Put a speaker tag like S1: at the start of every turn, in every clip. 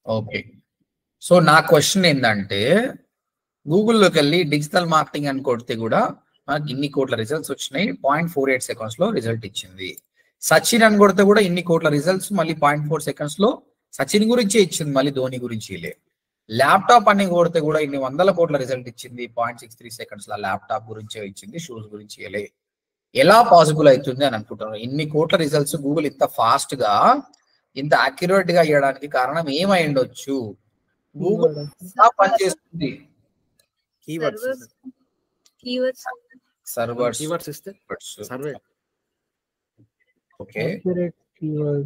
S1: Okay so నా question ఏంటంటే గూగుల్లోకి వెళ్ళి డిజిటల్ మార్కెటింగ్ అని కొడితే కూడా మనకి ఇన్ని కోట్ల రిజల్ట్స్ వచ్చినాయి పాయింట్ ఫోర్ ఎయిట్ సెకండ్స్ లో రిజల్ట్ ఇచ్చింది సచిన్ అని కొడితే కూడా ఇన్ని కోట్ల రిజల్ట్స్ మళ్ళీ పాయింట్ ఫోర్ సెకండ్స్ లో సచిన్ గురించే ఇచ్చింది మళ్ళీ ధోని గురించి లే ల్యాప్టాప్ అని కొడితే కూడా ఇన్ని వందల కోట్ల రిజల్ట్ ఇచ్చింది పాయింట్ సిక్స్ త్రీ సెకండ్స్ లో ల్యాప్టాప్ గురించే ఇచ్చింది షూస్ గురించి ఇయలే ఎలా పాసిబుల్ అవుతుంది అని అనుకుంటున్నాను ఇన్ని కోట్ల రిజల్ట్స్ గూగుల్ ఇంత ఫాస్ట్ గా ఇంత అక్యురేట్ గా ఇవ్వడానికి కారణం ఏమై ఉండొచ్చు గూగుల్ ఎలా పనిచేస్తుంది
S2: కీవర్డ్స్
S3: కీవర్డ్స్
S1: సర్వర్స్
S2: కీవర్డ్స్ ఇస్తే survey
S1: okay
S4: accurate keyword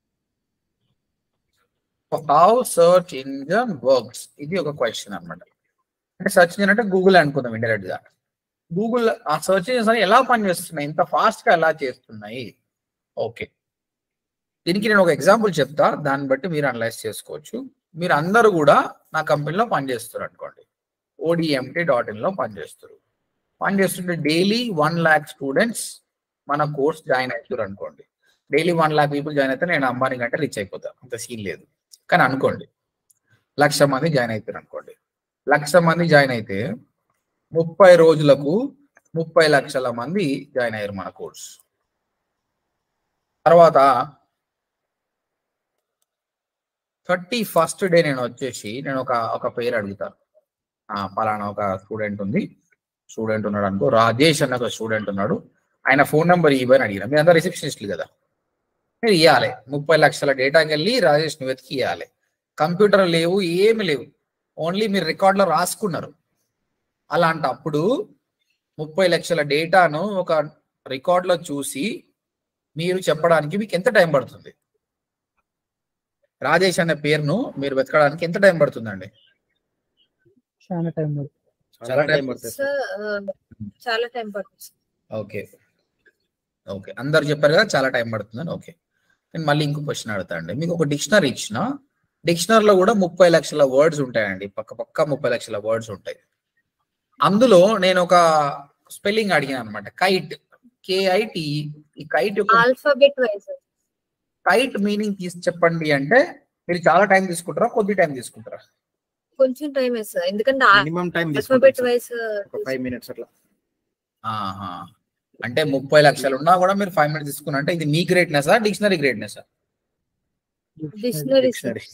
S1: how search engine works ఇది ఒక క్వశ్చన్ అన్నమాట అంటే సర్చ్ ఇంజన్ అంటే గూగుల్ అనుకుందాం ఇండైరెక్ట్ గా గూగుల్ ఆ సర్చ్ ఇంజన్స్ ఎలా పనిచేస్తున్నాయి ఇంత ఫాస్ట్ గా ఎలా చేస్తున్నాయి ఓకే దీనికి నేను ఒక ఎగ్జాంపుల్ చెప్తా దాన్ని బట్టి మీరు అనలైజ్ చేసుకోవచ్చు మీరు అందరూ కూడా నా కంపెనీలో పనిచేస్తారు అనుకోండి ఓడిఎంటీ డాట్ ఇన్ లో పనిచేస్తారు పనిచేస్తుంటే డైలీ వన్ ల్యాక్ స్టూడెంట్స్ మన కోర్స్ జాయిన్ అవుతారు అనుకోండి daily one lakh people join అయితే నేను అంబానీ కంటే రీచ్ అయిపోతాను అంత సీన్ లేదు కానీ అనుకోండి లక్ష మంది జాయిన్ అవుతారు అనుకోండి లక్ష మంది జాయిన్ అయితే ముప్పై రోజులకు ముప్పై లక్షల మంది జాయిన్ అయ్యారు మన కోర్స్ తర్వాత థర్టీ ఫస్ట్ డే నేను వచ్చేసి నేను ఒక ఒక పేరు అడుగుతాను ఆ, పలానా ఒక స్టూడెంట్ ఉంది స్టూడెంట్ ఉన్నాడు అనుకో రాజేష్ అన్న ఒక స్టూడెంట్ ఉన్నాడు ఆయన ఫోన్ నెంబర్ ఇవ్వని అడిగిన మీరు అందరు రిసెప్షనిస్టులు కదా మీరు ఇవ్వాలి ముప్పై లక్షల డేటాకి వెళ్ళి రాజేష్ ని వెతికి ఇవ్వాలి కంప్యూటర్ లేవు ఏమి లేవు ఓన్లీ మీరు రికార్డులో రాసుకున్నారు అలాంటప్పుడు ముప్పై లక్షల డేటాను ఒక రికార్డులో చూసి మీరు చెప్పడానికి మీకు ఎంత టైం పడుతుంది రాజేష్ అనే పేరును మీరు వెతకడానికి ఎంత టైం పడుతుందండి
S4: చాలా టైం పడుతుంది
S2: చాలా టైం పడుతుంది
S3: సార్ చాలా టైం పడుతుంది
S1: ఓకే ఓకే అందరు చెప్పారు కదా చాలా టైం పడుతుందని ఓకే నేను మళ్ళీ ఇంకో క్వశ్చన్ అడుగుతా అండి మీకు ఒక డిక్షనరీ ఇచ్చిన డిక్షనరీలో కూడా ముప్పై లక్షల వర్డ్స్ ఉంటాయండి పక్క పక్క ముప్పై లక్షల వర్డ్స్ ఉంటాయి అందులో నేను ఒక స్పెల్లింగ్ అడిగాను అనమాట కైట్ కేఐటి ఈ కైట్ యొక్క
S3: ఆల్ఫాబెట్ వైజ్
S1: కైట్ మీనింగ్ తీసి చెప్పండి అంటే మీరు చాలా టైం తీసుకుంటారా కొద్ది టైం తీసుకుంటారా
S3: కొంచెం టైం సార్ ఎందుకంటే
S2: మినిమం టైం
S3: ఆల్ఫాబెట్ వైజ్
S2: ఒక ఫైవ్ మినిట్స్ అట్లా
S1: ఆహా అంటే ముప్పై లక్షలు ఉన్నా కూడా మీరు ఫైవ్ మినిట్స్ తీసుకున్నా అంటే ఇది మీ greatness dictionary greatness
S3: dictionary
S2: dictionary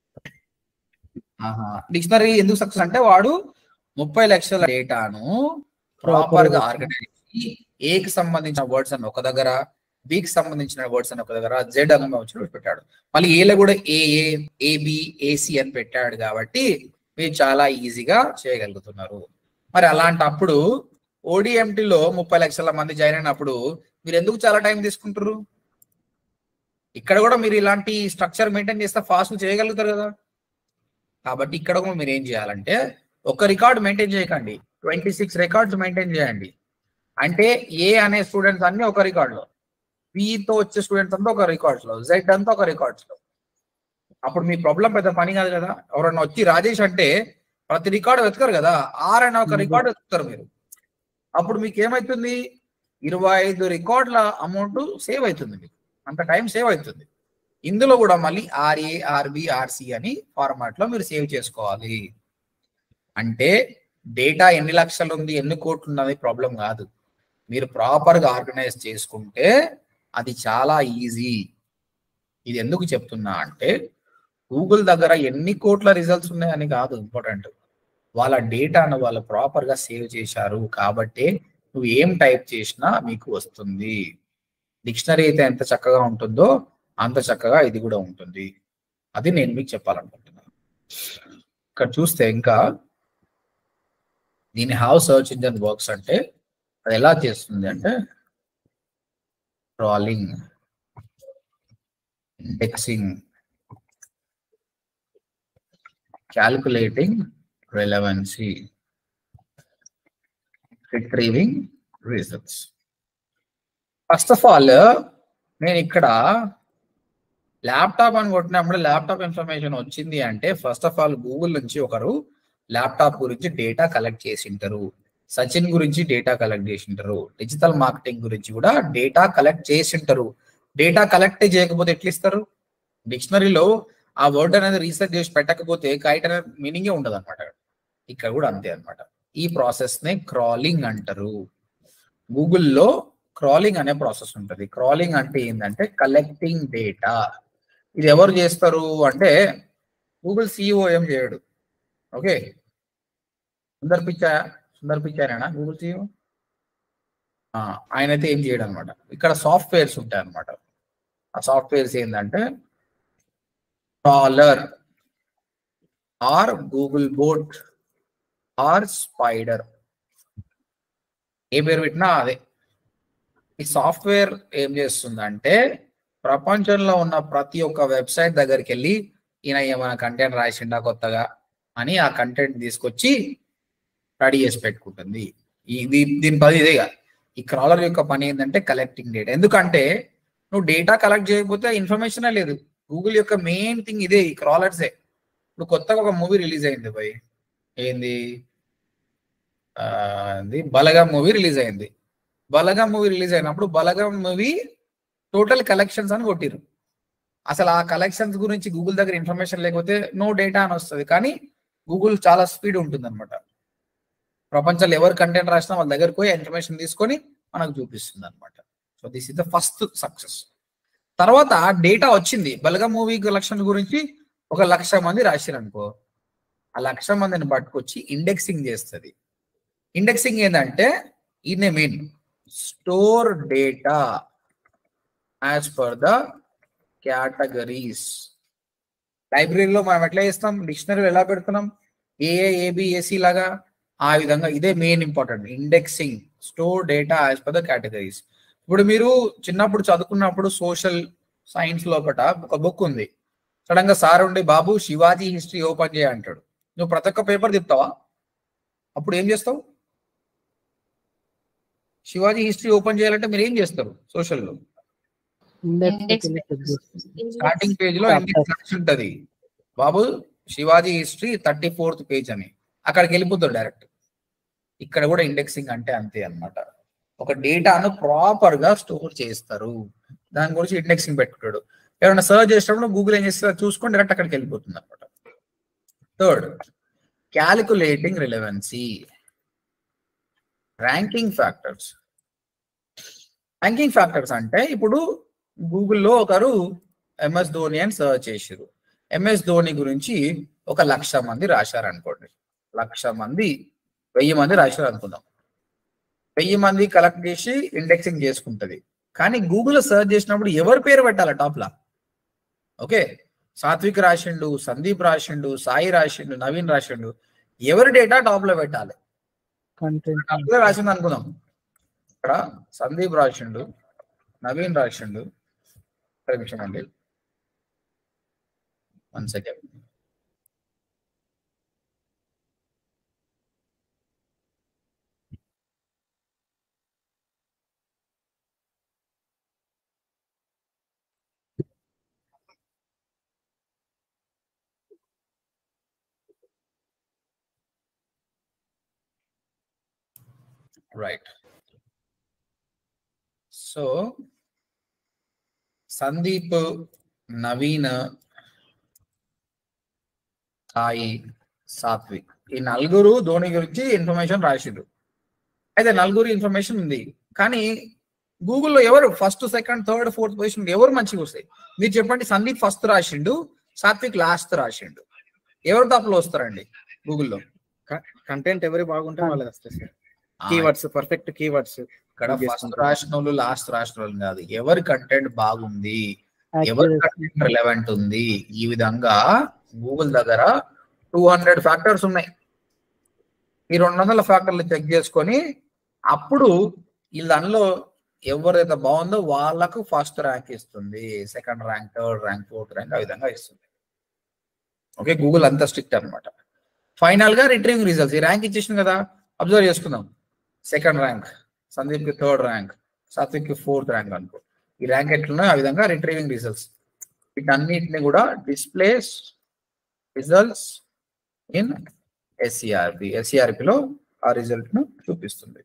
S1: dictionary ఎందుకు సక్సెస్ అంటే వాడు ముప్పై లక్షల డేటాను ప్రాపర్ గా ఆర్గనైజ్ చేసి ఏకి సంబంధించిన వర్డ్స్ అని ఒక దగ్గర బికి సంబంధించిన వర్డ్స్ అని ఒక దగ్గర జెడ్ అని వచ్చిన పెట్టాడు మళ్ళీ ఏలో కూడా ఏఏ ఏబి ఏసి అని పెట్టాడు కాబట్టి మీరు చాలా ఈజీగా చేయగలుగుతున్నారు మరి అలాంటప్పుడు ODMT లో ముప్పై లక్షల మంది జాయిన్ అయినప్పుడు మీరు ఎందుకు చాలా టైం తీసుకుంటారు ఇక్కడ కూడా మీరు ఇలాంటి స్ట్రక్చర్ మెయింటైన్ చేస్తే ఫాస్ట్ చేయగలుగుతారు కదా కాబట్టి ఇక్కడ కూడా మీరు ఏం చేయాలంటే ఒక రికార్డ్ మెయింటైన్ చేయకండి ట్వంటీ సిక్స్ రికార్డ్స్ మెయింటైన్ చేయండి అంటే ఏ అనే స్టూడెంట్స్ అన్ని ఒక రికార్డ్ లో తో వచ్చే స్టూడెంట్స్ అంతా ఒక రికార్డ్స్ లో జెడ్ అంతా ఒక రికార్డ్స్ లో అప్పుడు మీ ప్రాబ్లం పెద్ద పని కాదు కదా ఎవరన్నా వచ్చి రాజేష్ అంటే ప్రతి రికార్డు వెతకరు కదా ఆర్ అనే ఒక రికార్డు వెతుకుతారు మీరు అప్పుడు మీకు ఏమైతుంది ఇరవై ఐదు రికార్డుల అమౌంట్ సేవ్ అవుతుంది మీకు అంత టైం సేవ్ అవుతుంది ఇందులో కూడా మళ్ళీ ఆర్ఏ ఆర్బి ఆర్సి అని ఫార్మాట్ లో మీరు సేవ్ చేసుకోవాలి అంటే డేటా ఎన్ని లక్షలు ఉంది ఎన్ని కోట్లు ఉన్నది ప్రాబ్లం కాదు మీరు ప్రాపర్ గా ఆర్గనైజ్ చేసుకుంటే అది చాలా ఈజీ ఇది ఎందుకు చెప్తున్నా అంటే గూగుల్ దగ్గర ఎన్ని కోట్ల రిజల్ట్స్ ఉన్నాయని కాదు ఇంపార్టెంట్ వాళ్ళ డేటాను వాళ్ళు ప్రాపర్ గా సేవ్ చేశారు కాబట్టి నువ్వు ఏం టైప్ చేసినా మీకు వస్తుంది డిక్షనరీ అయితే ఎంత చక్కగా ఉంటుందో అంత చక్కగా ఇది కూడా ఉంటుంది అది నేను మీకు చెప్పాలనుకుంటున్నాను ఇక్కడ చూస్తే ఇంకా దీని హౌ సర్చ్ ఇంజన్ వర్క్స్ అంటే అది ఎలా చేస్తుంది అంటే crawling indexing calculating relevancy retrieving reasons first of all నేను ఇక్కడ ల్యాప్టాప్ అని కొట్టినప్పుడు ల్యాప్టాప్ ఇన్ఫర్మేషన్ వచ్చింది అంటే ఫస్ట్ ఆఫ్ ఆల్ గూగుల్ నుంచి ఒకరు ల్యాప్టాప్ గురించి డేటా కలెక్ట్ చేసింటారు సచిన్ గురించి డేటా కలెక్ట్ చేసింటారు డిజిటల్ మార్కెటింగ్ గురించి కూడా డేటా కలెక్ట్ చేసింటారు డేటా కలెక్ట్ చేయకపోతే ఎట్లా ఇస్తారు డిక్షనరీలో ఆ వర్డ్ అనేది రీసెర్చ్ చేసి పెట్టకపోతే కైట్ అనేది మీనింగే ఉండదు అనమాట ఇక్కడ కూడా అంతే అన్నమాట ఈ ప్రాసెస్ నే క్రాలింగ్ అంటారు గూగుల్లో క్రాలింగ్ అనే ప్రాసెస్ ఉంటుంది క్రాలింగ్ అంటే ఏంటంటే కలెక్టింగ్ డేటా ఇది ఎవరు చేస్తారు అంటే గూగుల్ సిఇఓ ఏం చేయడు ఓకే సుందర్ పిచ్చా సుందర్ పిచ్చారేనా గూగుల్ సిఇఓ ఆయన అయితే ఏం చేయడు అనమాట ఇక్కడ సాఫ్ట్వేర్స్ ఉంటాయి అనమాట ఆ సాఫ్ట్వేర్స్ ఏంటంటే crawler or Google bot or spider ఏ పేరు పెట్టినా అదే ఈ సాఫ్ట్వేర్ ఏం చేస్తుందంటే ప్రపంచంలో ఉన్న ప్రతి ఒక్క వెబ్సైట్ దగ్గరికి వెళ్ళి ఈయన ఏమైనా కంటెంట్ రాసిండా కొత్తగా అని ఆ కంటెంట్ తీసుకొచ్చి రెడీ చేసి పెట్టుకుంటుంది ఇది దీని పది ఇదేగా ఈ క్రాలర్ యొక్క పని ఏంటంటే కలెక్టింగ్ డేటా ఎందుకంటే నువ్వు డేటా కలెక్ట్ చేయకపోతే ఇన్ఫర్మేషన్ లేదు గూగుల్ యొక్క మెయిన్ థింగ్ ఇదే ఈ క్రాలర్సే ఇప్పుడు కొత్తగా ఒక మూవీ రిలీజ్ అయింది భయ్ ఏంది ఆ, ఏంది బలగం మూవీ రిలీజ్ అయింది బలగం మూవీ రిలీజ్ అయినప్పుడు బలగం మూవీ టోటల్ కలెక్షన్స్ అని కొట్టిరు అసలు ఆ కలెక్షన్స్ గురించి గూగుల్ దగ్గర ఇన్ఫర్మేషన్ లేకపోతే నో డేటా అని వస్తుంది కానీ గూగుల్ చాలా స్పీడ్ ఉంటుంది అనమాట ప్రపంచంలో ఎవరు కంటెంట్ రాసినా వాళ్ళ దగ్గరకు పోయి ఇన్ఫర్మేషన్ తీసుకొని మనకు చూపిస్తుంది అనమాట so this is the first success తర్వాత డేటా వచ్చింది బలగం మూవీ కలెక్షన్ గురించి ఒక లక్ష మంది రాశారు అనుకో ఆ లక్ష మందిని పట్టుకొచ్చి ఇండెక్సింగ్ చేస్తుంది ఇండెక్సింగ్ ఏంటంటే ఈయన main store data as per the categories లైబ్రరీలో మనం ఎట్లా చేస్తాం డిక్షనరీలో ఎలా పెడుతున్నాం ఏఏ ఏబి ఏసీ లాగా ఆ విధంగా ఇదే main important indexing store data as per the categories ఇప్పుడు మీరు చిన్నప్పుడు చదువుకున్నప్పుడు సోషల్ సైన్స్ లోపట ఒక బుక్ ఉంది సడన్ గా సార్ ఉండి బాబు శివాజీ హిస్టరీ ఓపెన్ చేయ అంటాడు నువ్వు ప్రతి ఒక్క పేపర్ తిప్పుతావా అప్పుడు ఏం చేస్తావు శివాజీ హిస్టరీ ఓపెన్ చేయాలంటే మీరు ఏం చేస్తారు సోషల్లో
S4: ఇండెక్స్
S3: Index
S1: స్టార్టింగ్ పేజ్ లో
S4: Chapter.
S1: ఇండెక్స్ రాసి ఉంటది బాబు Shivaji history thirty fourth page అని అక్కడికి వెళ్ళిపోతాడు డైరెక్ట్ ఇక్కడ కూడా ఇండెక్సింగ్ అంటే అంతే అన్నమాట ఒక డేటాను ప్రాపర్ గా స్టోర్ చేస్తారు దాని గురించి ఇండెక్సింగ్ పెట్టుకుంటాడు ఎవరైనా సర్చ్ చేసినప్పుడు గూగుల్ ఏం చేస్తుంది చూసుకొని డైరెక్ట్ అక్కడికి వెళ్ళిపోతుంది అనమాట third calculating relevancy ranking factors ranking factors అంటే ఇప్పుడు గూగుల్లో ఒకరు ఎంఎస్ ధోని అని సర్చ్ చేసారు ఎంఎస్ ధోని గురించి ఒక లక్ష మంది రాశారు అనుకోండి లక్ష మంది వెయ్యి మంది రాశారు అనుకుందాం వెయ్యి మంది కలెక్ట్ చేసి ఇండెక్సింగ్ చేసుకుంటది కానీ గూగుల్ సర్చ్ చేసినప్పుడు ఎవరి పేరు పెట్టాలి టాప్ లా ఓకే సాత్విక్ రాసిండు సందీప్ రాసిండు సాయి రాసిండు నవీన్ రాసిండు ఎవరి డేటా టాప్ లో పెట్టాలి
S4: కంటెంట్
S1: టాప్ లో రాసింది అనుకుందాం ఇక్కడ సందీప్ రాసిండు నవీన్ రాసిండు ఒక్క నిమిషం అండి one second right so Sandeep Naveen Sai Satvik ఈ నలుగురు ధోని గురించి ఇన్ఫర్మేషన్ రాసిండు అయితే నలుగురు ఇన్ఫర్మేషన్ ఉంది కానీ గూగుల్లో ఎవరు first second third fourth position ఎవరు మంచిగా వస్తాయి మీరు చెప్పండి సందీప్ ఫస్ట్ రాసిండు సాత్విక్ లాస్ట్ రాసిండు ఎవరు టాప్ లో వస్తారండి గూగుల్లో
S2: కంటెంట్ ఎవరి బాగుంటే వాళ్ళది వస్తాయి సార్ కీవర్డ్స్ పర్ఫెక్ట్ కీవర్డ్స్
S1: ఇక్కడ
S2: use
S1: ఫస్ట్
S2: చేసుకుంటారు.
S1: రాసిన వాళ్ళు లాస్ట్ రాసిన వాళ్ళు కాదు ఎవరి కంటెంట్ బాగుంది ఎవరి కంటెంట్ రిలవెంట్ ఉంది ఈ విధంగా గూగుల్ దగ్గర టూ హండ్రెడ్ ఫ్యాక్టర్స్ ఉన్నాయి ఈ రెండు వందల ఫ్యాక్టర్లు చెక్ చేసుకొని అప్పుడు ఈ దానిలో ఎవరైతే బాగుందో వాళ్ళకు ఫస్ట్ ర్యాంక్ ఇస్తుంది second rank third rank fourth rank ఆ విధంగా ఇస్తుంది ఓకే గూగుల్ అంత స్ట్రిక్ట్ అనమాట ఫైనల్ గా రిట్రీవింగ్ రిజల్ట్స్ ఈ ర్యాంక్ ఇచ్చేసింది కదా అబ్జర్వ్ చేసుకుందాం సెకండ్ ర్యాంక్ సందీప్ కి థర్డ్ ర్యాంక్ సాత్విక్ కి ఫోర్త్ ర్యాంక్ అనుకో ఈ ర్యాంక్ ఎట్లున్నాయో ఆ విధంగా రిట్రీవింగ్ రిజల్ట్స్ వీటన్నిటిని కూడా డిస్ప్లేస్ రిజల్ట్స్ ఇన్ ఎస్సిఆర్పి ఎస్సిఆర్పిలో ఆ రిజల్ట్ ను చూపిస్తుంది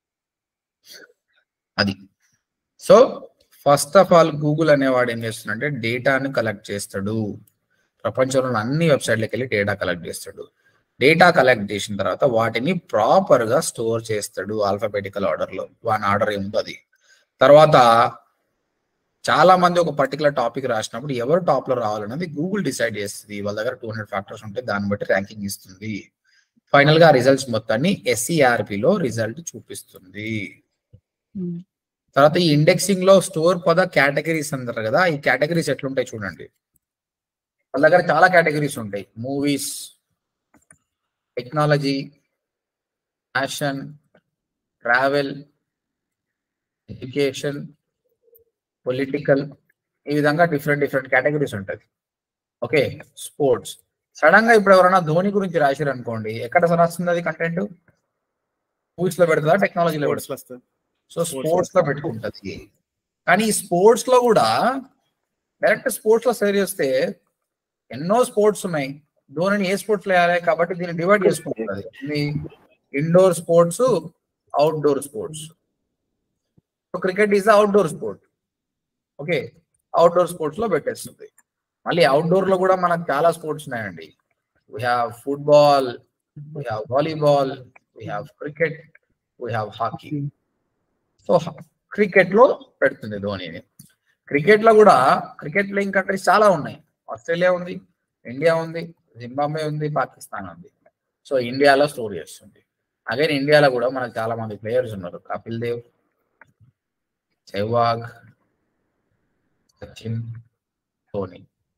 S1: అది so first of all Google అనేవాడు ఏం చేస్తున్నాడంటే డేటాను కలెక్ట్ చేస్తాడు ప్రపంచంలో అన్ని వెబ్సైట్లకు వెళ్ళి డేటా కలెక్ట్ చేస్తాడు డేటా కలెక్ట్ చేసిన తర్వాత వాటిని ప్రాపర్ గా స్టోర్ చేస్తాడు ఆల్ఫాబెటికల్ ఆర్డర్ లో వాని ఆర్డర్ ఏముందో అది తర్వాత చాలా మంది ఒక పర్టికులర్ టాపిక్ రాసినప్పుడు ఎవరు టాప్ లో రావాలన్నది గూగుల్ డిసైడ్ చేస్తుంది వాళ్ళ దగ్గర టూ హండ్రెడ్ ఫ్యాక్టర్స్ ఉంటే దాన్ని బట్టి ర్యాంకింగ్ ఇస్తుంది ఫైనల్ గా రిజల్ట్స్ మొత్తాన్ని SERP లో రిజల్ట్ చూపిస్తుంది
S4: Hmm.
S1: తర్వాత ఈ ఇండెక్సింగ్ లో స్టోర్ పద కేటగిరీస్ అంటారు కదా ఈ కేటగిరీస్ ఎట్లుంటాయి చూడండి వాళ్ళ దగ్గర చాలా కేటగిరీస్ ఉంటాయి movies technology fashion travel education political ఈ విధంగా డిఫరెంట్ డిఫరెంట్ కేటగిరీస్ ఉంటుంది ఓకే స్పోర్ట్స్ సడన్ గా ఇప్పుడు ఎవరైనా ధోని గురించి రాశారు అనుకోండి ఎక్కడ రాస్తుంది అది కంటెంట్ మూవీస్ లో పెడుతుందా టెక్నాలజీలో పెడుతుందా
S2: స్పోర్ట్స్ వస్తుంది
S1: సో స్పోర్ట్స్ లో పెట్టుకుంటది కానీ ఈ స్పోర్ట్స్ లో కూడా డైరెక్ట్ స్పోర్ట్స్ లో సేవ్ చేస్తే ఎన్నో స్పోర్ట్స్ ఉన్నాయి ధోనిని ఏ స్పోర్ట్స్ లో వేయాలి కాబట్టి దీన్ని డివైడ్ చేసుకుంటుంది ఇది indoor sports outdoor sports cricket is outdoor sport okay outdoor sports లో పెట్టేస్తుంది మళ్ళీ అవుట్డోర్ లో కూడా మనకు చాలా స్పోర్ట్స్ ఉన్నాయండి we have football we have volleyball we have cricket we have hockey so cricket లో పెడుతుంది ధోనిని క్రికెట్ లో కూడా క్రికెట్ ప్లేయింగ్ కంట్రీస్ చాలా ఉన్నాయి ఆస్ట్రేలియా ఉంది ఇండియా ఉంది జింబాబ్వే ఉంది పాకిస్తాన్ ఉంది సో ఇండియాలో స్టోర్ చేస్తుంది అగైన్ ఇండియాలో కూడా మనకు చాలా మంది ప్లేయర్స్ ఉన్నారు కపిల్ దేవ్ సెహ్వాగ్ సచిన్ ధోని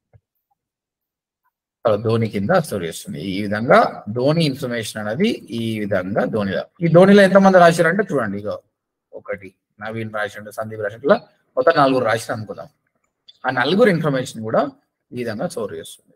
S1: సో ధోని కింద స్టోర్ చేస్తుంది ఈ విధంగా ధోని ఇన్ఫర్మేషన్ అనేది ఈ విధంగా ధోనిలో ఈ ధోనిలో ఎంతమంది రాశారంటే చూడండి ఇగో ఒకటి నవీన్ రాసిండు సందీప్ రాసిండు ఇలా మొత్తం నలుగురు రాసిన అనుకుందాం ఆ నలుగురు ఇన్ఫర్మేషన్ కూడా ఈ విధంగా స్టోర్ చేస్తుంది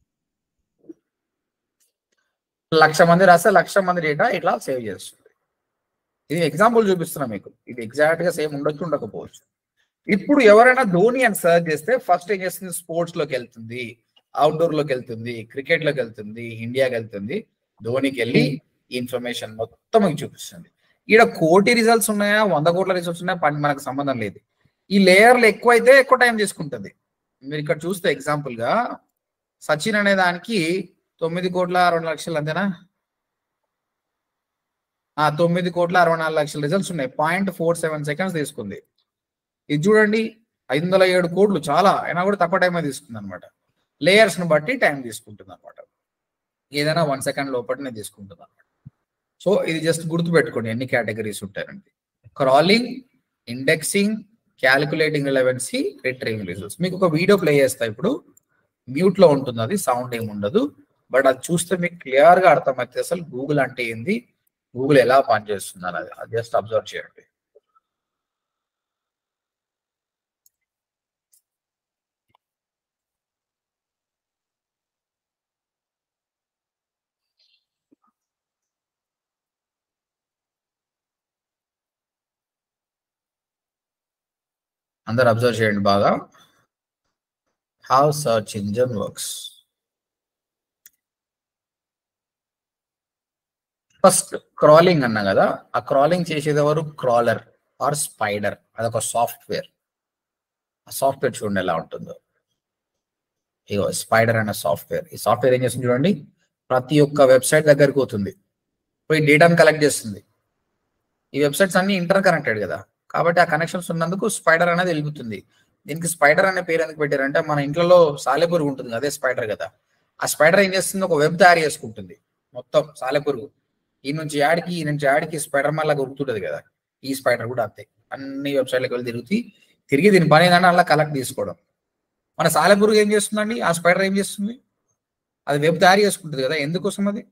S1: లక్ష మంది రాస్తే లక్ష మంది డేటా ఇట్లా సేవ్ చేస్తుంది ఇది ఎగ్జాంపుల్ చూపిస్తున్నా మీకు ఇది ఎగ్జాక్ట్ గా సేమ్ ఉండొచ్చు ఉండకపోవచ్చు ఇప్పుడు ఎవరైనా ధోని అని సర్చ్ చేస్తే ఫస్ట్ ఏం చేస్తుంది స్పోర్ట్స్ లోకి వెళ్తుంది అవుట్డోర్ లోకి వెళ్తుంది క్రికెట్ లోకి వెళ్తుంది ఇండియాకి వెళ్తుంది ధోనికి వెళ్ళి ఇన్ఫర్మేషన్ మొత్తం మీకు చూపిస్తుంది ఈడ కోటి రిజల్ట్స్ ఉన్నాయా వంద కోట్ల రిజల్ట్స్ ఉన్నాయా పని మనకు సంబంధం లేదు ఈ లేయర్లు ఎక్కువ అయితే ఎక్కువ టైం తీసుకుంటుంది మీరు ఇక్కడ చూస్తే ఎగ్జాంపుల్ గా సచిన్ అనే దానికి తొమ్మిది కోట్ల రెండు లక్షలు అంతేనా ఆ తొమ్మిది కోట్ల అరవై నాలుగు లక్షల రిజల్ట్స్ ఉన్నాయి పాయింట్ ఫోర్ సెవెన్ సెకండ్స్ తీసుకుంది ఇది చూడండి ఐదు వందల ఏడు కోట్లు చాలా అయినా కూడా తక్కువ టైమే తీసుకుంది అనమాట లేయర్స్ ను బట్టి టైం తీసుకుంటుంది అనమాట ఏదైనా వన్ సెకండ్ లోపలనే తీసుకుంటుంది అనమాట సో ఇది జస్ట్ గుర్తు పెట్టుకోండి ఎన్ని కేటగిరీస్ ఉంటాయండి crawling indexing calculating relevancy retrieving results మీకు ఒక వీడియో ప్లే చేస్తా ఇప్పుడు మ్యూట్ లో ఉంటుంది అది సౌండ్ ఏమి ఉండదు బట్ అది చూస్తే మీకు క్లియర్ గా అర్థమవుతుంది అసలు గూగుల్ అంటే ఏంది గూగుల్ ఎలా పనిచేస్తుంది అనేది అది జస్ట్ అబ్జర్వ్ చేయండి అందరు అబ్జర్వ్ చేయండి బాగా how search engine works first crawling అన్నా కదా ఆ క్రాలింగ్ చేసేది ఎవరు క్రాలర్ ఆర్ స్పైడర్ అదొక సాఫ్ట్వేర్ ఆ సాఫ్ట్వేర్ చూడండి ఎలా ఉంటుందో ఇగో స్పైడర్ అనే సాఫ్ట్వేర్ ఈ సాఫ్ట్వేర్ ఏం చేస్తుంది చూడండి ప్రతి ఒక్క వెబ్సైట్ దగ్గరికి పోతుంది పోయి డేటాను కలెక్ట్ చేస్తుంది ఈ వెబ్సైట్స్ అన్ని ఇంటర్ కనెక్టెడ్ కదా కాబట్టి ఆ కనెక్షన్స్ ఉన్నందుకు స్పైడర్ అనేది వెలుగుతుంది దీనికి స్పైడర్ అనే పేరు ఎందుకు పెట్టారంటే మన ఇంట్లో సాలెపురుగు ఉంటుంది అదే స్పైడర్ కదా ఆ స్పైడర్ ఏం చేస్తుంది ఒక వెబ్ తయారు చేసుకుంటుంది మొత్తం సాలెపురుగు ఈ నుంచి యాడికి ఈ నుంచి యాడికి స్పైడర్ మళ్ళీ ఉరుకుతుంటది కదా ఈ స్పైడర్ కూడా అంతే అన్ని వెబ్సైట్లకు వెళ్ళి తిరుగుతూ తిరిగి దీని పని ఏంటంటే అలా కలెక్ట్ తీసుకోవడం మన సాలెపురుగు ఏం చేస్తుందండి ఆ స్పైడర్ ఏం చేస్తుంది అది వెబ్ తయారు చేసుకుంటుంది కదా ఎందుకోసం అది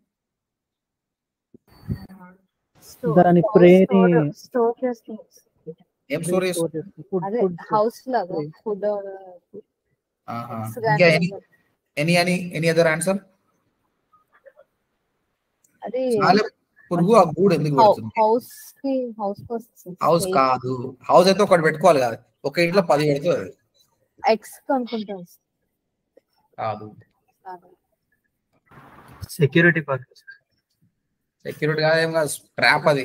S4: దాని ప్రేని
S3: స్టోర్ చేస్తుంది
S1: ఏం స్టోరీస్
S4: ఫుడ్
S3: అదే
S4: ఫుడ్
S3: హౌస్ లాగా ఫుడ్
S1: ఇంకా any any any any other answer
S3: అది
S1: సాలె పురుగు ఆ గూడు ఎందుకు పెడుతుంది
S3: హౌస్ కి హౌస్ కోసం
S1: హౌస్ కాదు హౌస్ అయితే ఒకటి పెట్టుకోవాలి కాదు ఒక ఇంట్లో పది పెడుతుంది
S3: ఎక్స్ అనుకుంటాం
S1: కాదు
S2: సెక్యూరిటీ పర్పస్
S1: సెక్యూరిటీ కాదు ఏం కాదు ట్రాప్ అది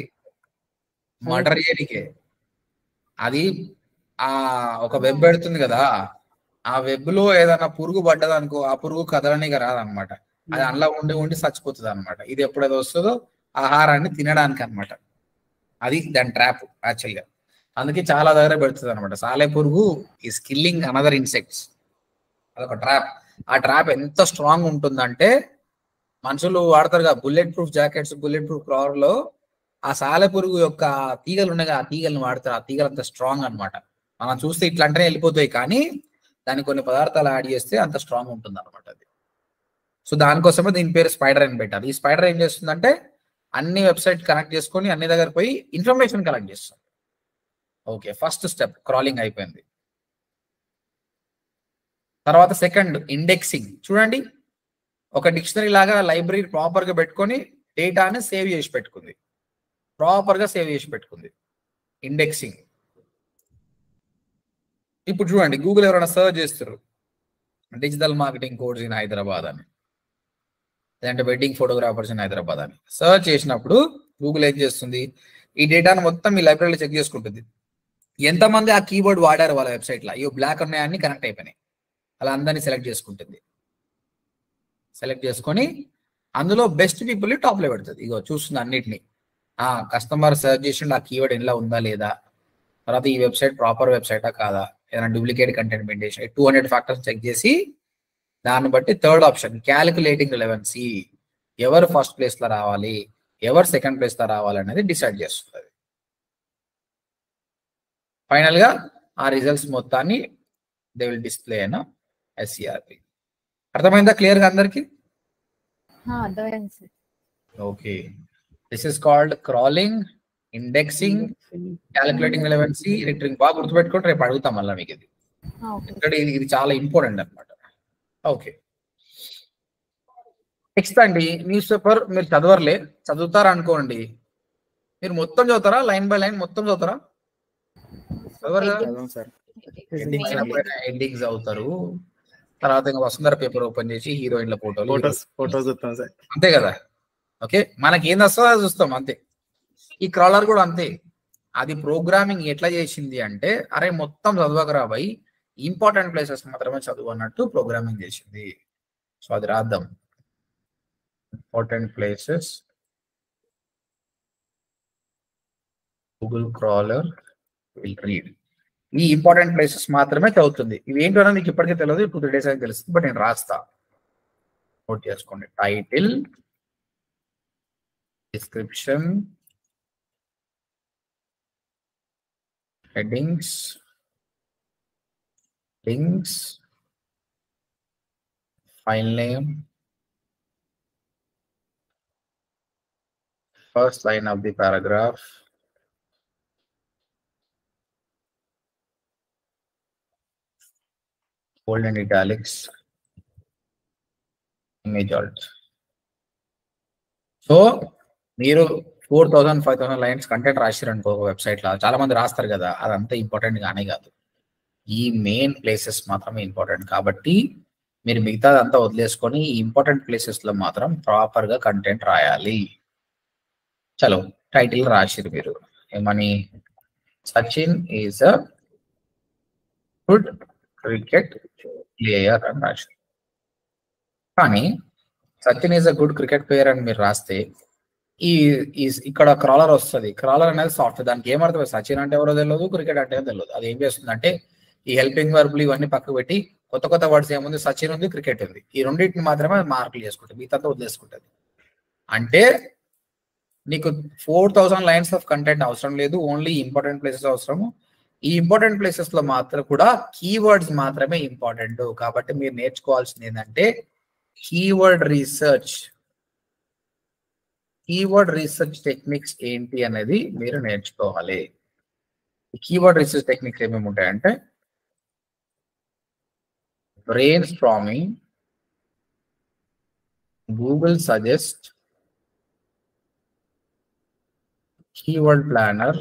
S1: మర్డర్ చేయడానికే అది ఆ ఒక వెబ్ పెడుతుంది కదా ఆ వెబ్ లో ఏదైనా పురుగు పడ్డదనుకో ఆ పురుగు కదలనిక రాదనమాట అది అందులో ఉండి ఉండి చచ్చిపోతుంది అనమాట ఇది ఎప్పుడైతే వస్తుందో ఆహారాన్ని తినడానికి అన్నమాట అది దాని ట్రాప్ యాక్చువల్గా అందుకే చాలా దగ్గర పెడుతుంది అనమాట సాలె పురుగు ఈ స్కిల్లింగ్ అనదర్ ఇన్సెక్ట్స్ అదొక ట్రాప్ ఆ ట్రాప్ ఎంత స్ట్రాంగ్ ఉంటుందంటే మనుషులు వాడతారు కదా bullet proof jackets bullet proof cover లో ఆ సాలె పురుగు యొక్క తీగలు ఉన్నాయి కదా, ఆ తీగలను వాడతారు ఆ తీగలు అంత స్ట్రాంగ్ అన్నమాట మనం చూస్తే ఇట్లా అంటేనే వెళ్ళిపోతాయి కానీ దానికి కొన్ని పదార్థాలు యాడ్ చేస్తే అంత స్ట్రాంగ్ ఉంటుంది అనమాట అది సో దానికోసమే దీని పేరు స్పైడర్ అని పెట్టారు ఈ స్పైడర్ ఏం చేస్తుందంటే అన్ని వెబ్సైట్ కనెక్ట్ చేసుకొని అన్ని దగ్గర పోయి ఇన్ఫర్మేషన్ కలెక్ట్ చేస్తుంది ఓకే ఫస్ట్ స్టెప్ క్రాలింగ్ అయిపోయింది తర్వాత సెకండ్ ఇండెక్సింగ్ చూడండి ఒక డిక్షనరీ లాగా లైబ్రరీ ప్రాపర్ గా పెట్టుకొని డేటాని సేవ్ చేసి పెట్టుకుంది ప్రాపర్ గా సేవ్ చేసి పెట్టుకుంది ఇండెక్సింగ్ ఇప్పుడు చూడండి గూగుల్ ఎవరైనా సర్చ్ చేస్తారు digital marketing course in Hyderabad అని లేదంటే వెడ్డింగ్ ఫోటోగ్రాఫర్స్ ఇన్ హైదరాబాద్ అని సర్చ్ చేసినప్పుడు గూగుల్ ఏం చేస్తుంది ఈ డేటాను మొత్తం మీ లైబ్రరీలో చెక్ చేసుకుంటుంది ఎంతమంది ఆ కీబోర్డ్ వాడారు వాళ్ళ వెబ్సైట్లో అయ్యో బ్లాక్ ఉన్నాయని కనెక్ట్ అయిపోయినాయి అలా అందరినీ సెలెక్ట్ చేసుకుంటుంది సెలెక్ట్ చేసుకొని అందులో బెస్ట్ పీపుల్ టాప్ లో పెడుతుంది ఇగో చూస్తుంది అన్నిటిని ఆ కస్టమర్ సర్చ్ చేసిండు ఆ కీవర్డ్ ఇంట్లో ఉందా లేదా తర్వాత ఈ వెబ్సైట్ ప్రాపర్ వెబ్సైటా కాదా ఏదైనా duplicate content maintain two hundred factors check చేసి దాన్ని బట్టి థర్డ్ ఆప్షన్ క్యాలిక్యులేటింగ్ రిలవెన్సీ ఎవరు ఫస్ట్ ప్లేస్ లో రావాలి ఎవరు సెకండ్ ప్లేస్ లో రావాలి అనేది డిసైడ్ చేస్తుంది ఫైనల్ గా ఆ రిజల్ట్స్ మొత్తాన్ని దే విల్ డిస్ప్లే అయిన ఎస్సిఆర్పి అర్థమైందా క్లియర్ గా అందరికి
S3: అర్థమైంది sir
S1: okay this is called crawling indexing calculating relevancy retrieving బాగా గుర్తుపెట్టుకుంటే రేపు అడుగుతాం మళ్ళీ మీకు ఇది
S3: ఓకే
S1: ఇక్కడ ఇది ఇది చాలా ఇంపార్టెంట్ అన్నమాట ఓకే నెక్స్ట్ అండి న్యూస్ పేపర్ మీరు చదవర్లే చదువుతారా అనుకోండి మీరు మొత్తం చదువుతారా లైన్ బై లైన్ మొత్తం చదువుతారా చదవరు కదా?
S2: చదవం సార్
S1: హెడ్డింగ్స్ హెడ్డింగ్స్ అవుతారు తర్వాత ఇంకా వసుంధర పేపర్ ఓపెన్ చేసి హీరోయిన్ల ఫోటోలు
S2: ఫోటోస్ ఫోటోస్ చూస్తాం సార్
S1: అంతే కదా ఓకే మనకి ఏం వస్తుందో అది చూస్తాం అంతే ఈ క్రాలర్ కూడా అంతే అది ప్రోగ్రామింగ్ ఎట్లా చేసింది అంటే అరే మొత్తం చదవకరా బై ఇంపార్టెంట్ ప్లేసెస్ మాత్రమే చదువు అన్నట్టు ప్రోగ్రామింగ్ చేసింది సో అది రాద్దాం important places Google crawler will read ఈ ఇంపార్టెంట్ ప్లేసెస్ మాత్రమే చదువుతుంది ఇవి ఏంటో అనేది మీకు ఇప్పటికే తెలియదు టూ త్రీ డేస్ అయితే తెలుస్తుంది బట్ నేను రాస్తా నోట్ చేసుకోండి title description headings links file name first line of the paragraph bold and italics image alt so మీరు four thousand five thousand lines content రాశారు అనుకో వెబ్సైట్ లో చాలా మంది రాస్తారు కదా అదంతా ఇంపార్టెంట్ గానే కాదు ఈ మెయిన్ ప్లేసెస్ మాత్రమే ఇంపార్టెంట్ కాబట్టి మీరు మిగతాదంతా వదిలేసుకొని ఈ ఇంపార్టెంట్ ప్లేసెస్ లో మాత్రం ప్రాపర్ గా కంటెంట్ రాయాలి చలో టైటిల్ రాసిరు మీరు ఏమని Sachin is a good cricket player అని రాశారు కానీ Sachin is a good cricket player అని మీరు రాస్తే ఈ ఈ- ఇక్కడ క్రాలర్ వస్తుంది క్రాలర్ అనేది సాఫ్ట్వేర్ దానికి ఏమర్థం సచిన్ అంటే ఎవరో తెలియదు క్రికెట్ అంటే ఏమో తెలియదు అది ఏం చేస్తుందంటే ఈ హెల్పింగ్ వర్బులు ఇవన్నీ పక్కకు పెట్టి కొత్త కొత్త వర్డ్స్ ఏముంది సచిన్ ఉంది క్రికెట్ ఉంది ఈ రెండింటిని మాత్రమే మార్కులు చేసుకుంటుంది మిగతా వదిలేసుకుంటుంది అంటే నీకు four thousand lines of content అవసరం లేదు ఓన్లీ ఇంపార్టెంట్ ప్లేసెస్ అవసరము ఈ ఇంపార్టెంట్ ప్లేసెస్ లో మాత్రం కూడా కీవర్డ్స్ మాత్రమే ఇంపార్టెంట్ కాబట్టి మీరు నేర్చుకోవాల్సింది ఏంటంటే keyword research keyword research techniques ఏంటి అనేది మీరు నేర్చుకోవాలి కీవర్డ్ రీసెర్చ్ టెక్నిక్స్ ఏమేమి ఉంటాయంటే brainstorming Google suggest keyword planner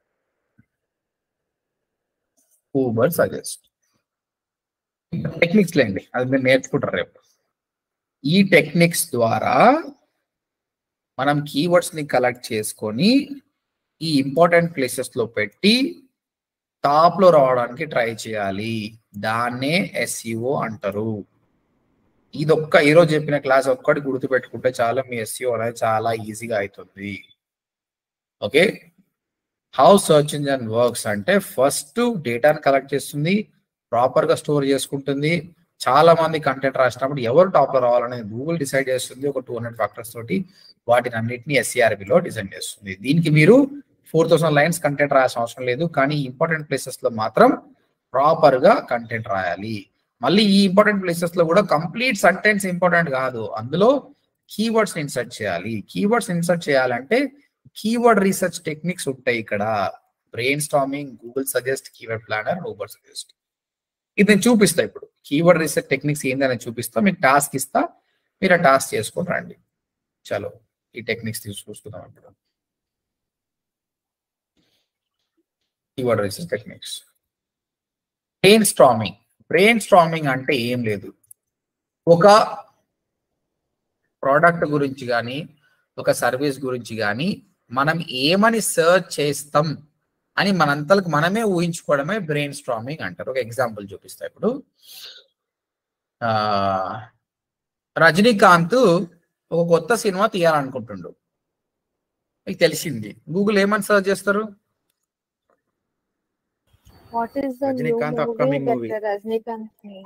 S1: Ubersuggest techniques లేండి అది మీరు నేర్చుకుంటారు రేపు ఈ టెక్నిక్స్ ద్వారా మనం కీవర్డ్స్ ని కలెక్ట్ చేసుకొని ఈ ఇంపార్టెంట్ ప్లేసెస్ లో పెట్టి టాప్ లో రావడానికి ట్రై చేయాలి దాన్నే ఎస్ఈఓ అంటారు ఇదొక్క ఈరోజు చెప్పిన క్లాస్ ఒక్కటి గుర్తు పెట్టుకుంటే చాలా మీ ఎస్ఈఓ అనేది చాలా ఈజీగా అవుతుంది okay how search engine works అంటే ఫస్ట్ డేటాను కలెక్ట్ చేస్తుంది ప్రాపర్ గా స్టోర్ చేసుకుంటుంది చాలా మంది కంటెంట్ రాసినప్పుడు ఎవరు టాప్ లో రావాలనేది గూగుల్ డిసైడ్ చేస్తుంది ఒక టూ హండ్రెడ్ ఫ్యాక్టర్స్ తోటి వాటిని అన్నింటినీ SCRP లో డిజైన్ చేస్తుంది దీనికి మీరు ఫోర్ థౌసండ్ లైన్స్ కంటెంట్ రాయాల్సిన అవసరం లేదు కానీ ఇంపార్టెంట్ ప్లేసెస్ లో మాత్రం ప్రాపర్ గా కంటెంట్ రాయాలి మళ్ళీ ఈ ఇంపార్టెంట్ ప్లేసెస్ లో కూడా కంప్లీట్ సెంటెన్స్ ఇంపార్టెంట్ కాదు అందులో కీవర్డ్స్ ఇన్సర్ట్ చేయాలి కీవర్డ్స్ ఇన్సర్ట్ చేయాలంటే కీవర్డ్ రీసెర్చ్ టెక్నిక్స్ ఉంటాయి ఇక్కడ brainstorming Google suggest keyword planner Ubersuggest ఇది నేను చూపిస్తా ఇప్పుడు కీవర్డ్ రీసెర్చ్ టెక్నిక్స్ ఏందని చూపిస్తా మీకు టాస్క్ ఇస్తా మీరు ఆ టాస్క్ చేసుకొని రండి చలో ఈ టెక్నిక్స్ తీసి చూసుకుందాం ఇప్పుడు keyword research techniques brainstorming brainstorming అంటే ఏం లేదు ఒక ప్రోడక్ట్ గురించి కానీ ఒక సర్వీస్ గురించి కానీ మనం ఏమని సర్చ్ చేస్తాం అని మనంతలకు మనమే ఊహించుకోవడమే బ్రెయిన్ స్ట్రామింగ్ అంటారు ఒక ఎగ్జాంపుల్ చూపిస్తా ఇప్పుడు ఆ, రజనీకాంత్ ఒక కొత్త సినిమా తీయాలనుకుంటుండు మీకు తెలిసింది గూగుల్ ఏమని సర్చ్ చేస్తారు
S3: What is the new
S2: Rajinikanth
S3: movie
S2: upcoming
S3: that
S2: movie.
S3: the Rajinikanth made?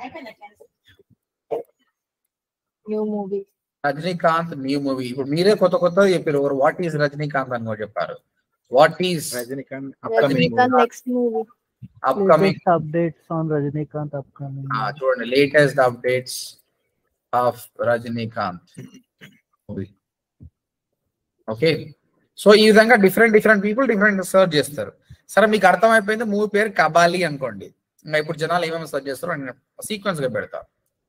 S3: New movie.
S1: Rajinikanth new movie ఇప్పుడు మీరే కొత్త కొత్త చెప్పారు వాట్ ఈస్ రజనీకాంత్ అని కూడా చెప్పారు what is
S2: Rajinikanth upcoming
S3: Rajinikanth next movie.
S1: Upcoming
S4: Latest updates on Rajinikanth upcoming.
S1: చూడండి latest updates of Rajinikanth movie okay so ఈ విధంగా different different people different search చేస్తారు సరే మీకు అర్థమైపోయింది మూవీ పేరు కబాలి అనుకోండి ఇంకా ఇప్పుడు జనాలు ఏమేమి సర్చ్ చేస్తారో నేను సీక్వెన్స్ గా పెడతా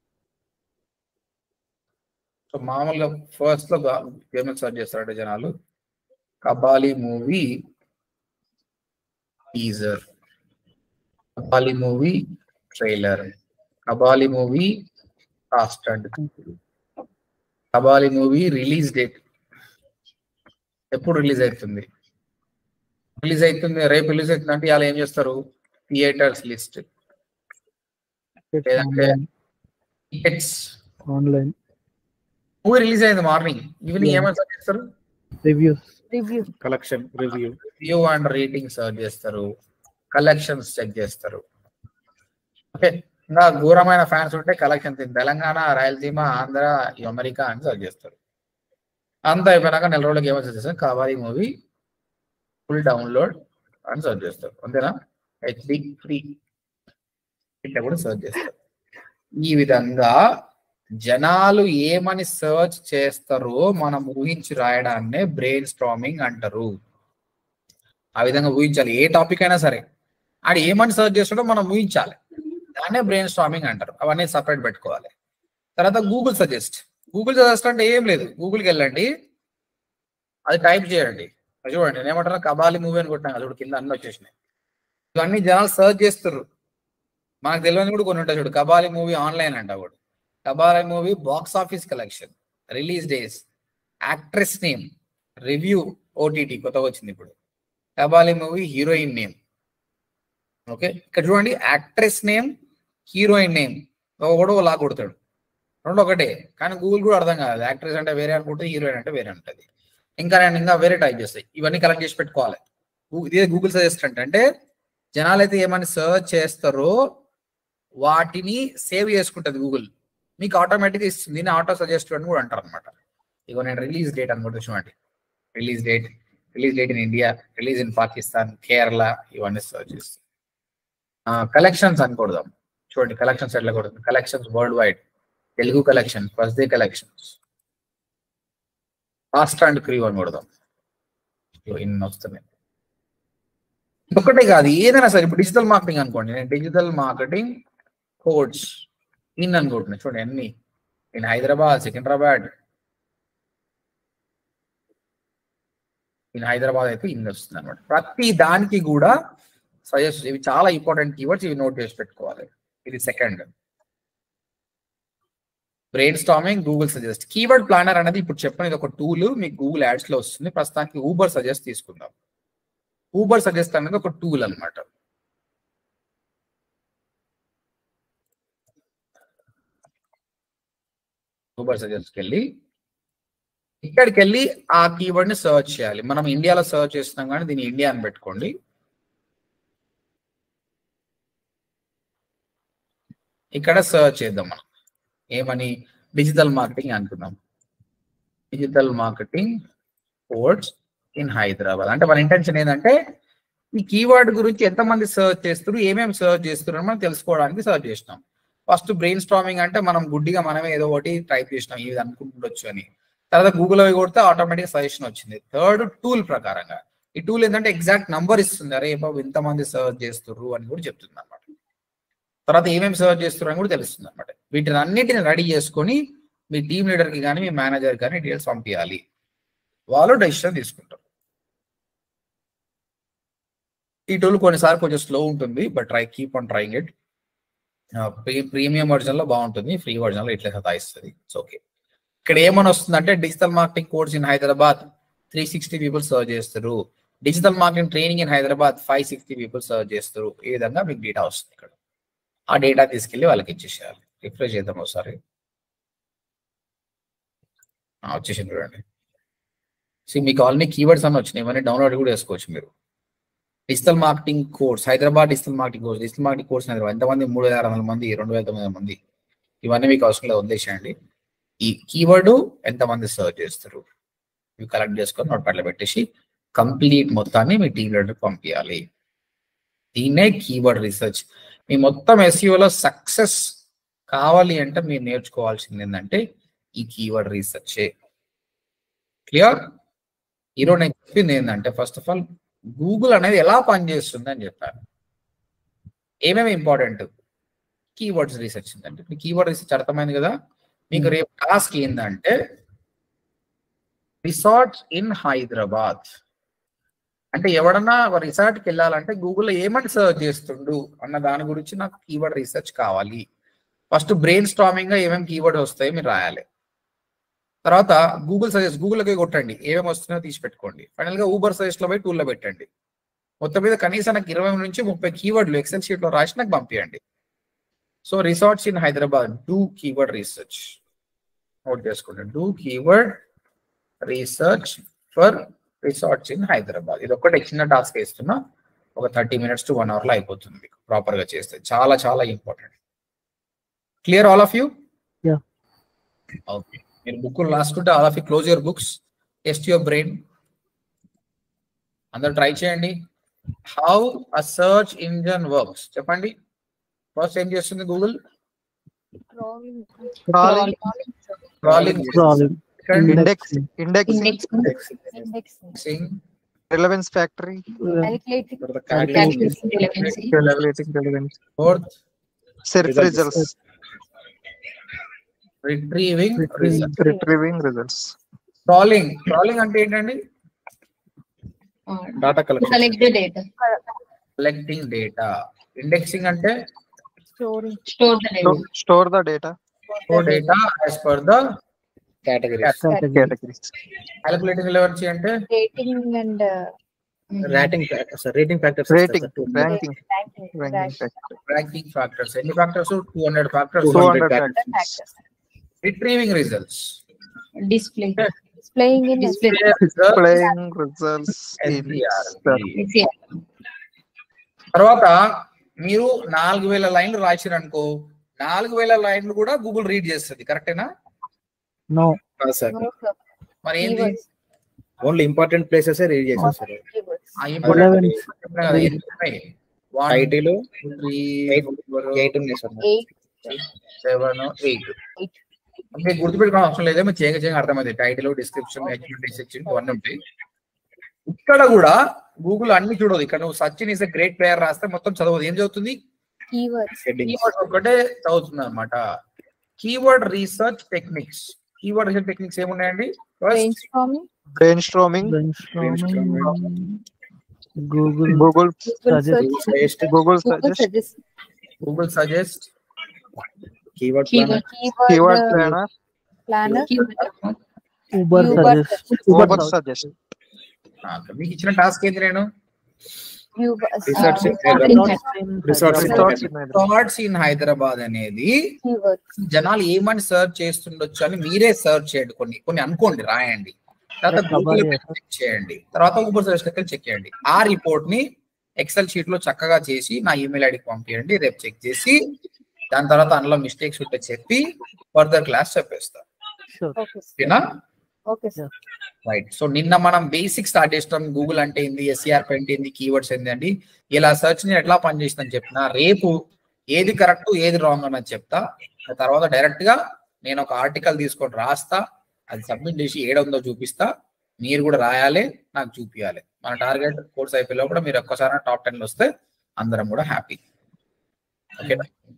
S1: సో మామూలుగా ఫస్ట్ లో గా- ఏమేమి సర్చ్ చేస్తారంటే జనాలు Kabali movie teaser Kabali movie trailer Kabali movie cast and Kabali movie release date ఎప్పుడు రిలీజ్ అవుతుంది రిలీజ్ అవుతుంది రేపు రిలీజ్ అవుతుంది అంటే ఇలా ఏం చేస్తారు థియేటర్స్ లిస్ట్ లేదంటే టికెట్స్
S4: Online
S1: మూవీ రిలీజ్ అయింది మార్నింగ్ ఈవినింగ్
S4: Yeah.
S1: ఏమైనా సర్చ్ చేస్తారు
S4: reviews.
S3: Review.
S2: Collection review
S1: view and rating search చేస్తారు కలెక్షన్స్ చెక్ చేస్తారు ఓకే ఇంకా ఘోరమైన ఫ్యాన్స్ ఉంటే కలెక్షన్ తెలంగాణ రాయలసీమ ఆంధ్ర ఈ అమెరికా అని సర్చ్ చేస్తారు అంతా అయిపోయినాక నెల రోజులకి ఏమో సర్చ్ చేస్తారు కవారి మూవీ ఫుల్ డౌన్లోడ్ అని సర్చ్ చేస్తారు అంతేనా హెచ్డి ఫ్రీ ఇట్లా కూడా సర్చ్ చేస్తారు ఈ విధంగా జనాలు ఏమని సర్చ్ చేస్తారో మనం ఊహించి రాయడాన్నే బ్రెయిన్ స్ట్రామింగ్ అంటారు ఆ విధంగా ఊహించాలి ఏ టాపిక్ అయినా సరే ఆడు ఏమని సర్చ్ చేస్తాడో మనం ఊహించాలి దాన్నే బ్రెయిన్ స్ట్రామింగ్ అంటారు అవన్నీ సపరేట్ పెట్టుకోవాలి తర్వాత గూగుల్ సజెస్ట్ గూగుల్ సజెస్ట్ అంటే ఏం లేదు గూగుల్కి వెళ్ళండి అది టైప్ చేయండి అది చూడండి నేను ఏమంటారు కబాలి మూవీ అని కొట్టాను చూడు కింద అన్ని వచ్చేసినాయి ఇవన్నీ జనాలు సర్చ్ చేస్తారు మనకు తెలియని కూడా కొన్ని ఉంటాయి చూడు కబాలి మూవీ ఆన్లైన్ అంట కూడా Kabali movie box office collection release days actress name review OTT కొత్తగా వచ్చింది ఇప్పుడు Kabali movie heroine name okay ఇక్కడ చూడండి యాక్ట్రెస్ నేమ్ హీరోయిన్ నేమ్ ఒకడు లా కొడతాడు రెండు ఒకటే కానీ గూగుల్ కూడా అర్థం కాదు యాక్ట్రెస్ అంటే వేరే అనుకుంటుంది హీరోయిన్ అంటే వేరే ఉంటుంది ఇంకా నేను ఇంకా వేరే టైప్ చేస్తాయి ఇవన్నీ కలెక్ట్ చేసి పెట్టుకోవాలి గూ- ఇదే గూగుల్ సజెస్ట్ అంటే జనాలు అయితే ఏమని సర్చ్ చేస్తారో వాటిని సేవ్ చేసుకుంటుంది గూగుల్ మీకు ఆటోమేటిక్గా ఇస్తుంది దీన్ని ఆటో సజెస్ట్ అని కూడా అంటారు అనమాట ఇగో నేను రిలీజ్ డేట్ అనుకుంటా చూడండి release date release date in India release in Pakistan Kerala ఇవన్నీ సర్చ్ చేస్తాం కలెక్షన్స్ అని కొడదాం చూడండి కలెక్షన్స్ ఎట్లా కొడుతుంది collections worldwide Telugu collection first day collections fast and క్రీవ్ అని కొడదాం ఇగో ఇన్ని వస్తున్నాయి ఒకటే కాదు ఏదైనా సరే ఇప్పుడు డిజిటల్ మార్కెటింగ్ అనుకోండి నేను డిజిటల్ మార్కెటింగ్ కోడ్స్ ఇన్ అనుకుంటున్నాను చూడండి అన్ని నేను హైదరాబాద్ సికింద్రాబాద్ నేను హైదరాబాద్ అయితే ఇన్ని వస్తుంది అనమాట ప్రతి దానికి కూడా సజెస్ట్ ఇవి చాలా ఇంపార్టెంట్ కీవర్డ్స్ ఇవి నోట్ చేసి పెట్టుకోవాలి ఇది second brainstorming Google suggest keyword planner అనేది ఇప్పుడు చెప్పిన ఇది ఒక టూల్ మీకు గూగుల్ యాడ్స్ లో వస్తుంది ప్రస్తుతానికి ఊబర్ సజెస్ట్ తీసుకుందాం ఊబర్ సజెస్ట్ అనేది ఒక టూల్ అన్నమాట ఊబర్ సజెస్ట్కి వెళ్ళి ఇక్కడికి వెళ్ళి ఆ కీవర్డ్ ని సర్చ్ చేయాలి మనం ఇండియాలో సర్చ్ చేస్తున్నాం కానీ దీన్ని ఇండియా అని పెట్టుకోండి ఇక్కడ సర్చ్ చేద్దాం మనం ఏమని డిజిటల్ మార్కెటింగ్ అనుకుందాం digital marketing course in Hyderabad అంటే మన ఇంటెన్షన్ ఏంటంటే ఈ కీవర్డ్ గురించి ఎంతమంది సర్చ్ చేస్తారు ఏమేమి సర్చ్ చేస్తున్నారు మనం తెలుసుకోవడానికి సర్చ్ చేసినాం ఫస్ట్ బ్రెయిన్ స్టామింగ్ అంటే మనం గుడ్డిగా మనమే ఏదో ఒకటి టైప్ చేసినాం ఇది అనుకుంటుండొచ్చు అని తర్వాత గూగుల్ అవి కొడితే ఆటోమేటిక్ సజెషన్ వచ్చింది థర్డ్ టూల్ ప్రకారంగా ఈ టూల్ ఏంటంటే ఎగ్జాక్ట్ నంబర్ ఇస్తుంది అరే బాబు ఇంతమంది సర్చ్ చేస్తుర్రు అని కూడా చెప్తుంది అనమాట తర్వాత ఏమేమి సర్చ్ చేస్తున్నారు అని కూడా తెలుస్తుంది అనమాట వీటిని అన్నిటిని రెడీ చేసుకొని మీ టీమ్ లీడర్ కి కానీ మీ మేనేజర్ కానీ డీటెయిల్స్ పంపించాలి వాళ్ళు డెసిషన్ తీసుకుంటారు ఈ టూల్ కొన్నిసార్లు కొంచెం స్లో ఉంటుంది but try keep on trying it premium version లో బాగుంటుంది ఫ్రీ వర్జన్ లో ఇట్లా సతాయిస్తుంది ఇట్స్ ఓకే ఇక్కడ ఏమని వస్తుందంటే digital marketing course in Hyderabad three sixty people serve చేస్తారు digital marketing training in Hyderabad five sixty people serve చేస్తారు ఈ విధంగా మీకు డేటా వస్తుంది ఇక్కడ ఆ డేటా తీసుకెళ్లి వాళ్ళకి ఇచ్చేసేయాలి రిఫ్రెష్ చేద్దాం ఒకసారి ఆ, వచ్చేసింది చూడండి సో మీకు ఆల్రెడీ కీవర్డ్స్ అన్నీ వచ్చినాయి ఇవన్నీ డౌన్లోడ్ కూడా చేసుకోవచ్చు మీరు digital marketing course Hyderabad digital marketing course digital marketing course Hyderabad ఎంతమంది మూడు వేల ఆరు వందల మంది రెండు వేల తొమ్మిది వందల మంది ఇవన్నీ మీకు అవసరం లేదు వదిలేసేయండి ఈ కీవర్డ్ ఎంతమంది సర్చ్ చేస్తారు ఇవి కలెక్ట్ చేసుకొని నోట్ ప్యాడ్లో పెట్టేసి కంప్లీట్ మొత్తాన్ని మీ టీమ్ లీడర్ పంపించాలి దీన్నే కీవర్డ్ రీసెర్చ్ మీ మొత్తం ఎస్ఈఓలో సక్సెస్ కావాలి అంటే మీరు నేర్చుకోవాల్సింది ఏంటంటే ఈ కీవర్డ్ రీసెర్చే క్లియర్ ఈరోజు నేను చెప్పింది ఏంటంటే ఫస్ట్ ఆఫ్ ఆల్ గూగుల్ అనేది ఎలా పనిచేస్తుంది అని చెప్పాను ఏమేమి ఇంపార్టెంట్ కీవర్డ్స్ రీసెర్చ్ అంటే ఇప్పుడు కీవర్డ్ రీసెర్చ్ అర్థమైంది కదా మీకు రేపు టాస్క్ ఏంటంటే రిసార్ట్స్ ఇన్ హైదరాబాద్ అంటే ఎవడన్నా రిసార్ట్కి వెళ్ళాలంటే గూగుల్లో ఏమని సర్చ్ చేస్తుండు అన్న దాని గురించి నాకు కీవర్డ్ రీసెర్చ్ కావాలి ఫస్ట్ బ్రెయిన్ స్టామింగ్ గా ఏమేమి కీవర్డ్ వస్తాయి మీరు రాయాలి తర్వాత గూగుల్ సజెస్ట్ గూగుల్కి కొట్టండి ఏమేమి వస్తున్నాయో తీసి పెట్టుకోండి ఫైనల్ గా ఊబర్ సజెస్ట్ లో పోయి టూల్లో పెట్టండి మొత్తం మీద కనీసం నాకు ఇరవై నుంచి ముప్పై కీవర్డ్లు ఎక్సెల్ షీట్ లో రాసి నాకు పంపించండి so resorts in Hyderabad do keyword research note చేసుకోండి do keyword research for resorts in Hyderabad ఇది ఒక్కటే చిన్న టాస్క్ ఇస్తున్నా ఒక thirty minutes to one hour లో అయిపోతుంది మీకు ప్రాపర్ గా చేస్తే చాలా చాలా important clear all of you
S4: Yeah.
S1: Okay మీరు బుక్ రాసుకుంటే all of you close your books test your brain అందరు ట్రై చేయండి how a search engine works చెప్పండి ఫస్ట్ ఏం చేస్తుంది Google
S3: Crawling.
S5: Crawling.
S1: Crawling
S4: Crawling.
S5: Index, indexing,
S3: Indexing.
S5: relevance factory,
S3: Calculating.
S2: Calculating.
S5: calculating relevance,
S1: fourth
S5: search
S2: Results.
S5: results,
S1: retrieving
S4: Retrieving.
S5: retrieving results,
S1: crawling crawling అంటే ఏంటండి
S2: data collection
S6: collect the data,
S1: collecting data indexing అంటే
S3: Storing.
S6: store the data.
S5: Sto- store the data,
S1: data as per the
S2: category
S5: categories,
S1: calculating relevancy అంటే
S3: Rating and uh,
S2: rating rating factors
S5: rating, ranking,
S3: ranking.
S5: ranking
S3: ranking.
S5: factor,
S1: ranking factors ఎన్ని factors two hundred factors
S5: 200
S2: factors.
S5: factors,
S3: Factors.
S1: Retrieving results
S6: Display.
S3: Displaying in
S6: Display.
S5: displaying results in
S1: SDR.
S5: the-
S6: Yeah.
S1: తర్వాత మీరు నాలుగు వేల లైన్లు రాసిరు అనుకో నాలుగు వేల లైన్లు కూడా గూగుల్ రీడ్ చేస్తుంది కరెక్టేనా
S4: No.
S2: Sir
S3: No, sir.
S1: మరి ఏంది
S3: Keywords.
S2: Only important places read చేసాం సార్
S3: Keywords.
S1: ఆ important
S4: Eleven.
S1: చెప్పినా కదా, ఎన్ని ఉన్నాయి? One,
S2: ఐటీలో
S1: two, three,
S2: Eight.
S1: four,
S2: eight ఉన్నాయి sir
S3: Eight.
S1: Seven eight
S3: Eight.
S1: మీకు గుర్తుపెట్టుకోవడం అవసరం లేదు మీరు చేయక చేయక అర్థమైంది టైటిల్ డిస్క్రిప్షన్ డిస్క్రిప్షన్ ఇవన్నీ ఉంటాయి ఇక్కడ కూడా గూగుల్ అన్ని చూడదు ఇక్కడ నువ్వు Sachin is a great player రాస్తే మొత్తం చదవదు ఏం చదువుతుంది
S3: Keywords.
S2: హెడ్డింగ్
S1: కీవర్డ్ ఒకటే చదువుతుంది అనమాట keyword research techniques keyword research techniques ఏమున్నాయండి first
S3: Brainstorming.
S5: brainstorming,
S4: Brainstorming. Google.
S5: Google,
S3: Google
S4: Suggest.
S3: search.
S5: Google
S3: Google
S5: suggest,
S3: suggest.
S1: Google suggest
S2: keyword
S6: Keyword.
S3: Keyword.
S5: keyword
S3: uh,
S5: planner,
S3: Planner.
S6: Keyword.
S4: Uber
S3: Uber
S4: suggest.
S5: Uber
S4: Uber
S5: suggest,
S1: మీకు ఇచ్చిన task ఏంటి నేను
S2: Research in Resorts in
S5: Resorts in Hyderabad.
S1: Thoughts in Hyderabad అనేది
S3: keywords
S1: జనాలు ఏమని search చేస్తుండొచ్చు అని మీరే search చేయండి కొన్ని కొన్ని అనుకోండి రాయండి తర్వాత
S4: Recovery
S1: గూగుల్ చెక్ చేయండి తర్వాత ఊబర్ సర్చ్ చెక్ చేయండి ఆ రిపోర్ట్ ని ఎక్సెల్ షీట్ లో చక్కగా చేసి నా ఈమెయిల్ ఐడికి పంపించండి రేపు చెక్ చేసి దాని తర్వాత అందులో మిస్టేక్స్ ఉంటే చెప్పి ఫర్దర్ క్లాస్ చెప్పేస్తా
S4: షూర్
S3: ఓకే
S1: ఓకేనా
S3: ఓకే సార్
S1: రైట్ సో నిన్న మనం బేసిక్ స్టార్ట్ చేస్తాం గూగుల్ అంటే ఏంది ఎస్సీఆర్ అంటే ఏంది కీవర్డ్స్ ఏంది అండి ఇలా సెర్చ్ ని ఎట్లా పనిచేస్తుందని చెప్పిన రేపు ఏది కరెక్ట్ ఏది రాంగ్ అన్నది చెప్తా ఆ తర్వాత డైరెక్ట్ గా నేను ఒక ఆర్టికల్ తీసుకొని రాస్తా అది సబ్మిట్ చేసి ఏడుందో చూపిస్తా మీరు కూడా రాయాలి నాకు చూపించాలి మన టార్గెట్ కోర్స్ అయిపోయిలో కూడా మీరు ఒక్కసారి టాప్ టెన్ వస్తే అందరం కూడా happy okay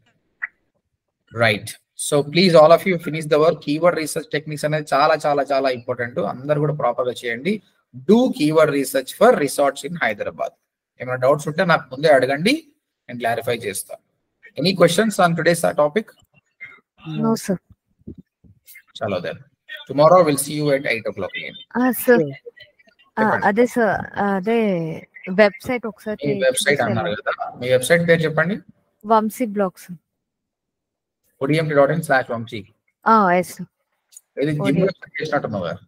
S1: right so please all of you finish the work keyword research techniques అనేది చాలా చాలా చాలా ఇంపార్టెంట్ అందరు కూడా ప్రాపర్ గా చేయండి do keyword research for resorts in Hyderabad ఏమైనా డౌట్స్ ఉంటే నాకు ముందే అడగండి నేను క్లారిఫై చేస్తాను ఎనీ క్వశ్చన్స్ ఆన్ టుడేస్ ఆ టాపిక్
S3: నో సార్
S1: చలో then tomorrow will see you at eight o'clock
S3: sir
S1: చెప్పండి.
S3: అదే సార్ అదే వెబ్సైట్ ఒకసారి
S1: మీ వెబ్సైట్ అన్నారు కదా మీ వెబ్సైట్ పేరు చెప్పండి
S3: వంశీ బ్లాగ్స్
S1: ఒడిఎంటి dot in slash Vamshi
S3: yes
S1: ఇది జిమ్ చేసినట్టున్నావు కదా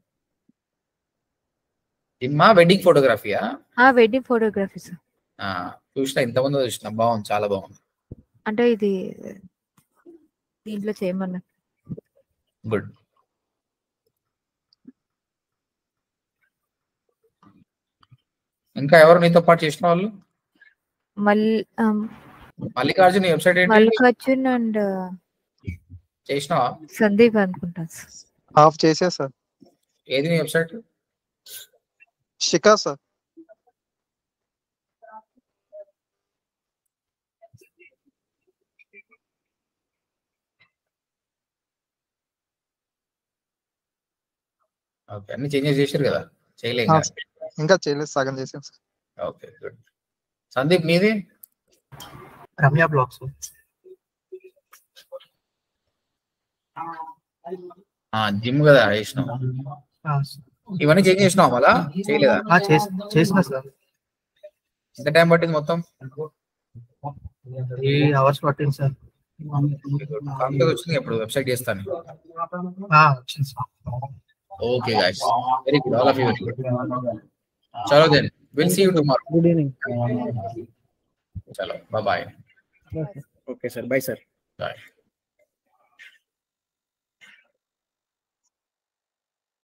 S1: జిమ్మా వెడ్డింగ్ ఫోటోగ్రఫీయా
S3: వెడ్డింగ్ ఫోటోగ్రఫీ సార్
S1: చూసిన ఇంతమంది చూసిన బాగుంది చాలా బాగుంది
S3: అంటే ఇది దీంట్లో చేయమన్నా
S1: గుడ్ ఇంకా ఎవరు నీతో పాటు చేసిన వాళ్ళు
S3: మళ్ళీ
S1: మల్లికార్జున వెబ్సైట్ ఏంటి
S3: మల్లికార్జున్ అండ్
S1: చేసినావా
S3: సందీప్ అనుకుంటాను సార్
S5: ఆఫ్ చేసా సార్
S1: ఏది నీ వెబ్సైట్
S5: షికా సార్
S1: ఓకే అన్ని చేంజెస్ చేశారు కదా చేయలేం
S5: ఆ,
S1: కదా.
S5: ఇంకా చేయలేదు సగం చేసాం సార్
S1: ఓకే గుడ్ సందీప్ మీది
S7: రమ్య బ్లాగ్స్
S1: జిమ్ కదా చేసినావు ఇవన్నీ చేంజ్ చేసినావు మళ్ళా చేయలేదా
S7: చేసిన సార్
S1: ఎంత టైం పట్టింది మొత్తం
S7: త్రీ అవర్స్ పట్టింది సార్
S1: కాంపిటేట్ వచ్చింది ఇప్పుడు వెబ్సైట్ చేస్తాను
S7: ఆ, వచ్చింది sir
S1: okay guys very good all of you very good చలో then will see you tomorrow
S4: good evening
S1: చలో bye
S2: okay sir bye sir
S1: bye